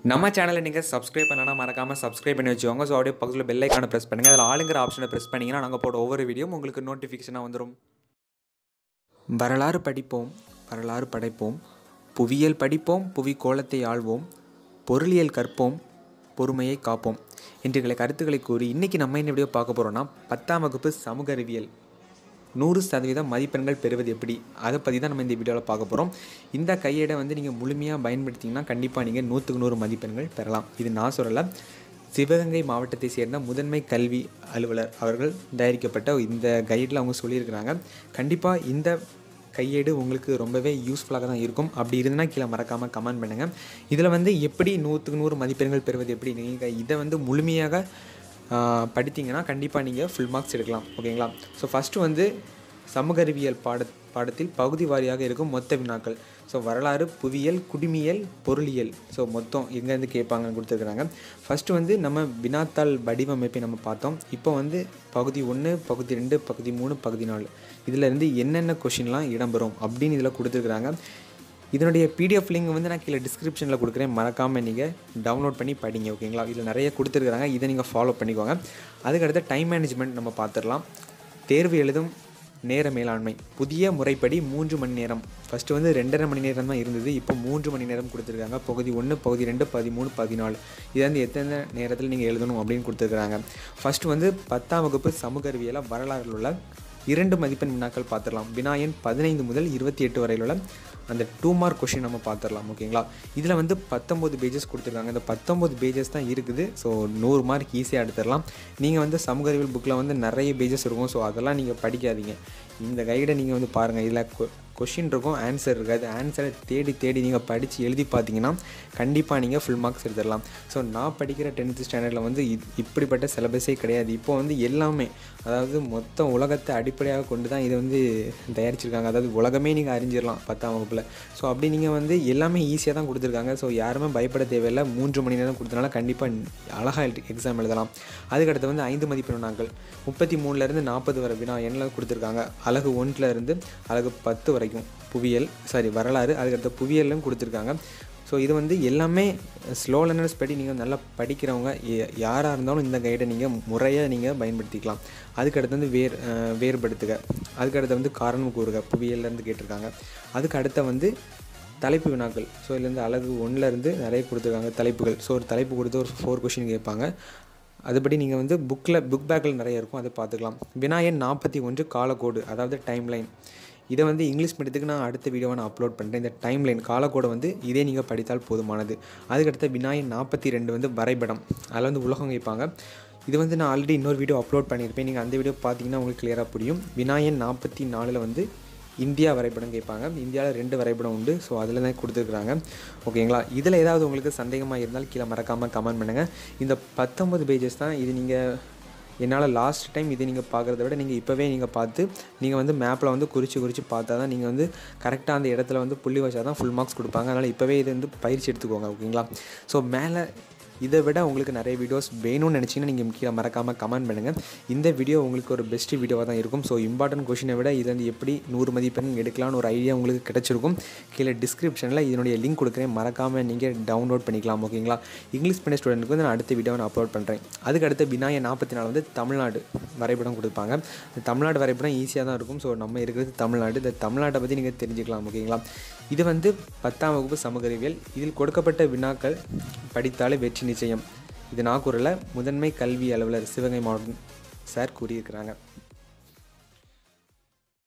நம்ம சேனலை நீங்கள் சப்ஸ்கிரைப் பண்ணலாம் மறக்காமல் சப்ஸ்கிரைப் பண்ணி வச்சுக்கோங்க ஸோ அப்படியே பக்கத்தில் பெல் ஐக்கானை ப்ரெஸ் பண்ணுங்கள் அதில் ஆளுங்கிற ஆப்ஷனை ப்ரெஸ் பண்ணிங்கன்னா நாங்கள் போட ஒவ்வொரு வீடியோ உங்களுக்கு நோட்டிஃபிகேஷனாக வந்துடும் வரலாறு படிப்போம் வரலாறு படைப்போம் புவியியல் படிப்போம் புவி கோலத்தை ஆள்வோம் பொருளியல் கற்போம் பொறுமையை காப்போம் இன்றைகளை கருத்துக்களை கூறி இன்றைக்கி நம்ம என்ன வீடியோ பார்க்க போகிறோம்னா பத்தாம் வகுப்பு சமூக அறிவியல் நூறு சதவீதம் மதிப்பெண்கள் பெறுவது எப்படி அதை பற்றி தான் நம்ம இந்த வீடியோவில் பார்க்க போகிறோம் இந்த கையேடை வந்து நீங்கள் முழுமையாக பயன்படுத்திங்கன்னா கண்டிப்பாக நீங்கள் நூற்றுக்கு நூறு மதிப்பெண்கள் பெறலாம் இது நான் சொல்லலை சிவகங்கை மாவட்டத்தை சேர்ந்த முதன்மை கல்வி அலுவலர் அவர்கள் தயாரிக்கப்பட்ட இந்த கைடில் அவங்க சொல்லியிருக்கிறாங்க கண்டிப்பாக இந்த கையேடு உங்களுக்கு ரொம்பவே யூஸ்ஃபுல்லாக தான் இருக்கும் அப்படி இருந்தனா கீழே மறக்காமல் கமெண்ட் பண்ணுங்கள் இதில் வந்து எப்படி நூற்றுக்கு நூறு மதிப்பெண்கள் பெறுவது எப்படி நீங்கள் இதை வந்து முழுமையாக ஆஹ், படித்தீங்கன்னா கண்டிப்பாக நீங்கள் ஃபுல் மார்க்ஸ் எடுக்கலாம் ஓகேங்களா ஸோ ஃபஸ்ட்டு வந்து சமூக அறிவியல் பாட பாடத்தில் பகுதி வாரியாக இருக்கும் மொத்த வினாக்கள் ஸோ வரலாறு புவியியல் குடிமியல் பொருளியல் ஸோ மொத்தம் எங்கேருந்து கேட்பாங்கன்னு கொடுத்துருக்குறாங்க ஃபஸ்ட்டு வந்து நம்ம வினாத்தாள் வடிவமைப்பை நம்ம பார்த்தோம் இப்போ வந்து பகுதி ஒன்று பகுதி ரெண்டு பகுதி மூணு பகுதி நாலு இதில் இருந்து என்னென்ன கொஷின்லாம் இடம்பெறும் அப்படின்னு இதில் கொடுத்துருக்குறாங்க இதனுடைய பிடிஎஃப் லிங்க் வந்து நான் கீழே டிஸ்கிரிப்ஷனில் கொடுக்குறேன் மறக்காமல் நீங்கள் டவுன்லோட் பண்ணி படிங்க ஓகேங்களா இதில் நிறைய கொடுத்துருக்குறாங்க இதை நீங்கள் ஃபாலோ பண்ணிக்கோங்க அதுக்கடுத்து டைம் மேனேஜ்மெண்ட் நம்ம பார்த்துடலாம் தேர்வு எழுதும் நேர மேலாண்மை புதிய முறைப்படி மூன்று மணி நேரம் ஃபஸ்ட்டு வந்து ரெண்டரை மணி நேரம் தான் இருந்தது இப்போ மூன்று மணி நேரம் கொடுத்துருக்காங்க பகுதி ஒன்று பகுதி ரெண்டு பதிமூணு பதினாலு இது வந்து எத்தனை நேரத்தில் நீங்கள் எழுதணும் அப்படின்னு கொடுத்துருக்குறாங்க ஃபஸ்ட்டு வந்து பத்தாம் வகுப்பு சமூக அறிவியலாக வரலாறுல உள்ள இரண்டு மதிப்பெண் வினாக்கள் பார்த்துடலாம் வினா எண் பதினைந்து முதல் இருபத்தி எட்டு வரையிலுள்ள அந்த டூ மார்க் கொஷின் நம்ம பார்த்துடலாம் ஓகேங்களா இதில் வந்து பத்தொம்போது பேஜஸ் கொடுத்துருக்காங்க இந்த பத்தொம்போது பேஜஸ் தான் இருக்குது ஸோ நூறு மார்க் ஈஸியாக எடுத்துடலாம் நீங்கள் வந்து சமூக அறிவியல் புக்கில் வந்து நிறைய பேஜஸ் இருக்கும் ஸோ அதெல்லாம் நீங்கள் படிக்காதீங்க இந்த கைடை நீங்கள் வந்து பாருங்கள் இதில் கொஷின் இருக்கும் ஆன்சர் இருக்காது ஆன்சரை தேடி தேடி நீங்கள் படித்து எழுதி பார்த்தீங்கன்னா கண்டிப்பாக நீங்கள் ஃபுல் மார்க்ஸ் எடுத்துடலாம் ஸோ நான் படிக்கிற டென்த்து ஸ்டாண்டர்டில் வந்து இ- இப்படிப்பட்ட சிலபஸே கிடையாது இப்போ வந்து எல்லாமே அதாவது மொத்த உலகத்தை அடிப்படையாக கொண்டு தான் இதை வந்து தயாரிச்சிருக்காங்க அதாவது உலகமே நீங்கள் அறிஞ்சிடலாம் பத்தாம் வகுப்பில் ஸோ அப்படி நீங்கள் வந்து எல்லாமே ஈஸியாக தான் கொடுத்துருக்காங்க ஸோ யாருமே பயப்பட தேவையில்லை மூன்று மணி நேரம் கொடுத்தனால கண்டிப்பாக அழகாக எக்ஸாம் எழுதலாம் அதுக்கடுத்து வந்து ஐந்து மதிப்பெண் வினாக்கள் முப்பத்தி மூணுலேருந்து நாற்பது வரை வினா எண்ணில் கொடுத்துருக்காங்க அழகு ஒன்றில் இருந்து அழகு பத்து வரைக்கும் புவியியல் சாரி வரலாறு அதுக்கடுத்து புவியியலும் கொடுத்துருக்காங்க ஸோ இது வந்து எல்லாமே ஸ்லோ லேர்னர்ஸ் படி நீங்கள் நல்லா படிக்கிறவங்க ய- யாராக இருந்தாலும் இந்த கைடை நீங்கள் முறையாக நீங்கள் பயன்படுத்திக்கலாம் அதுக்கடுத்து வந்து வேர் அஹ், வேறுபடுத்துக அதுக்கடுத்து வந்து காரணம் கூறுக புவியியல்லேருந்து கேட்டிருக்காங்க அதுக்கு அடுத்த வந்து தலைப்பு வினாக்கள் ஸோ இதுலேருந்து அழகு ஒன்றுலேருந்து நிறைய கொடுத்துருக்காங்க தலைப்புகள் ஸோ ஒரு தலைப்பு கொடுத்து ஒரு ஃபோர் கொஷின் கேட்பாங்க அதுபடி நீங்கள் வந்து புக்கில் புக் பேக்கில் நிறைய இருக்கும் அதை பார்த்துக்கலாம் வினாயன் நாற்பத்தி ஒன்று காலக்கோடு அதாவது டைம் லைன் இதை வந்து இங்கிலீஷ் மீடியத்துக்கு நான் அடுத்த வீடியோவை நான் அப்லோட் பண்ணுறேன் இந்த டைம் லைன் காலக்கோடை வந்து இதே நீங்கள் படித்தால் போதுமானது அதுக்கடுத்த வினாயன் நாற்பத்தி ரெண்டு வந்து வரைபடம் அதில் வந்து உலகம் கேட்பாங்க இது வந்து நான் ஆல்ரெடி இன்னொரு வீடியோ அப்லோட் பண்ணியிருப்பேன் நீங்கள் அந்த வீடியோ பார்த்தீங்கன்னா உங்களுக்கு கிளியராக புரியும் வினாயன் நாற்பத்தி நாலில் வந்து இந்தியா வரைபடம் கேட்பாங்க இந்தியாவில் ரெண்டு வரைபடம் உண்டு ஸோ அதில் தான் கொடுத்துருக்குறாங்க ஓகேங்களா இதில் ஏதாவது உங்களுக்கு சந்தேகமாக இருந்தால் கீழே மறக்காமல் கமெண்ட் பண்ணுங்கள் இந்த பத்தொம்பது பேஜஸ் தான் இது நீங்கள் என்னால் லாஸ்ட் டைம் இது நீங்கள் பார்க்குறத விட நீங்கள் இப்போவே நீங்கள் பார்த்து நீங்கள் வந்து மேப்பில் வந்து குறித்து குறித்து பார்த்தா தான் நீங்கள் வந்து கரெக்டாக அந்த இடத்துல வந்து புள்ளி வச்சா தான் ஃபுல் மார்க்ஸ் கொடுப்பாங்க அதனால் இப்போவே இது வந்து பயிற்சி எடுத்துக்கோங்க ஓகேங்களா ஸோ மேலே இதை விட உங்களுக்கு நிறைய வீடியோஸ் வேணும்னு நினச்சிங்கன்னா நீங்கள் கீழே மறக்காமல் கமெண்ட் பண்ணுங்கள் இந்த வீடியோ உங்களுக்கு ஒரு பெஸ்ட் வீடியோவாக தான் இருக்கும் ஸோ இம்பார்ட்டன்ட் கொஷினை விட இது வந்து எப்படி நூறு மதிப்பெண் எடுக்கலாம்னு ஒரு ஐடியா உங்களுக்கு கிடச்சிருக்கும் கீழே டிஸ்கிரிப்ஷனில் இதனுடைய லிங்க் கொடுக்குறேன் மறக்காமல் நீங்கள் டவுன்லோட் பண்ணிக்கலாம் ஓகேங்களா இங்கிலீஷ் மீடியம் ஸ்டூடெண்ட்டுக்கு வந்து நான் அடுத்த வீடியோ நான் அப்லோட் பண்ணுறேன் அதுக்கு அடுத்த வினாய நாற்பத்தி நாலு வந்து தமிழ்நாடு வரைபடம் கொடுப்பாங்க இந்த தமிழ்நாடு வரைபடம் ஈஸியாக தான் இருக்கும் ஸோ நம்ம இருக்கிறது தமிழ்நாடு இந்த தமிழ்நாட்டை பற்றி நீங்கள் தெரிஞ்சுக்கலாம் ஓகேங்களா இது வந்து பத்தாம் வகுப்பு சமூக அறிவியல் இதில் கொடுக்கப்பட்ட வினாக்கள் படித்தாலே வெற்றி நிச்சயம் இது நான் கூறல முதன்மை கல்வி அலுவலர் சிவகங்கை மாவட்டம் சார் கூறியிருக்கிறாங்க